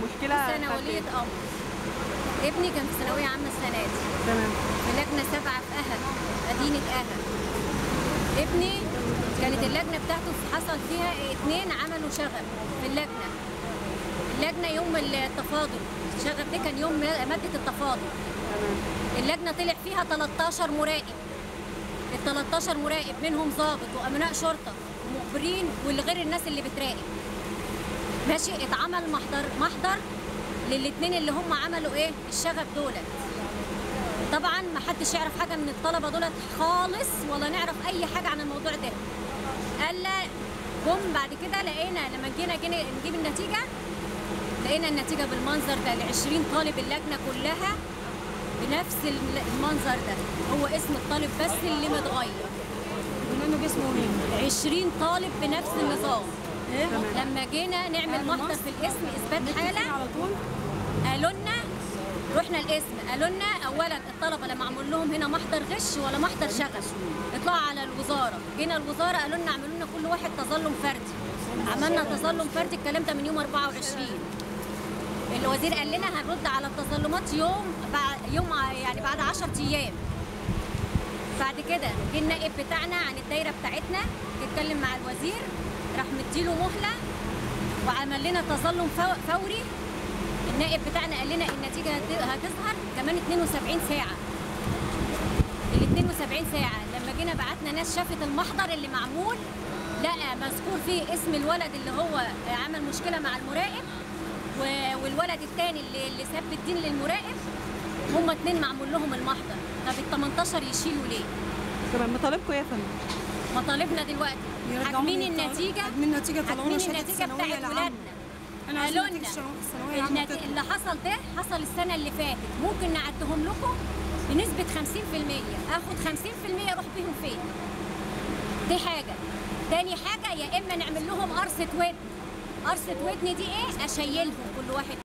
المشكله سنة كانت ولية إيه؟ أمر ابني كان في ثانوية عامة السنة دي تمام في لجنة سبعة في أهل مدينة أهل ابني كانت اللجنة بتاعته حصل فيها اتنين عملوا شغب في اللجنة اللجنة يوم التفاضل الشغب ده كان يوم مادة التفاضل تمام اللجنة طلع فيها 13 مراقب ال 13 مراقب منهم ضابط وأمناء شرطة ومخبرين والغير الناس اللي بتراقب ماشي اتعمل محضر محضر للاتنين اللي هم عملوا ايه الشغب دولت طبعا ما حدش يعرف حاجه من الطلبه دولت خالص ولا نعرف اي حاجه عن الموضوع ده قال لا جم بعد كده لقينا لما جينا جينا نجيب النتيجه لقينا النتيجه بالمنظر ده ل 20 طالب اللجنه كلها بنفس الم- المنظر ده هو اسم الطالب بس اللي متغير برنامج اسمه ايه؟ 20 طالب بنفس النظام ايه؟ لما جينا نعمل محضر في الاسم اثبات حاله على طول قالوا لنا رحنا القسم قالوا لنا اولا الطلبه لما عملوا لهم هنا محضر غش ولا محضر شغش اطلعوا على الوزاره جينا الوزاره قالوا لنا اعملوا لنا كل واحد تظلم فردي عملنا تظلم فردي الكلام ده من يوم 24 الوزير قال لنا هنرد على التظلمات يوم بعد يوم ع- يعني بعد 10 ايام بعد كده جه النائب بتاعنا عن الدايره بتاعتنا اتكلم مع الوزير راح مديله مهله وعمل لنا تظلم فو- فوري النائب بتاعنا قال لنا النتيجه هت- هتظهر كمان 72 ساعه ال 72 ساعه لما جينا بعتنا ناس شافت المحضر اللي معمول لقى مذكور فيه اسم الولد اللي هو عمل مشكله مع المراقب و- والولد الثاني اللي, اللي ساب الدين للمراقب هما اتنين معمول لهم المحضر طب ال 18 يشيلوا ليه؟ تمام مطالبكم ايه يا فندم مطالبنا دلوقتي يرجعوا حاكمين لي الطالب- النتيجه حاكمين النتيجة طلعونا حاكمين شهادة النتيجه الثانوية بتاعت العامة. ولادنا انا عايزة قالوا نتيجة لنا الثانوية العامة النت- تطلع. اللي حصل ده حصل السنه اللي فاتت ممكن نعدهم لكم بنسبه 50% اخد 50% اروح بيهم فين دي حاجه تاني حاجه يا اما نعمل لهم قرصه ودن قرصه ودن دي ايه اشيلهم كل واحد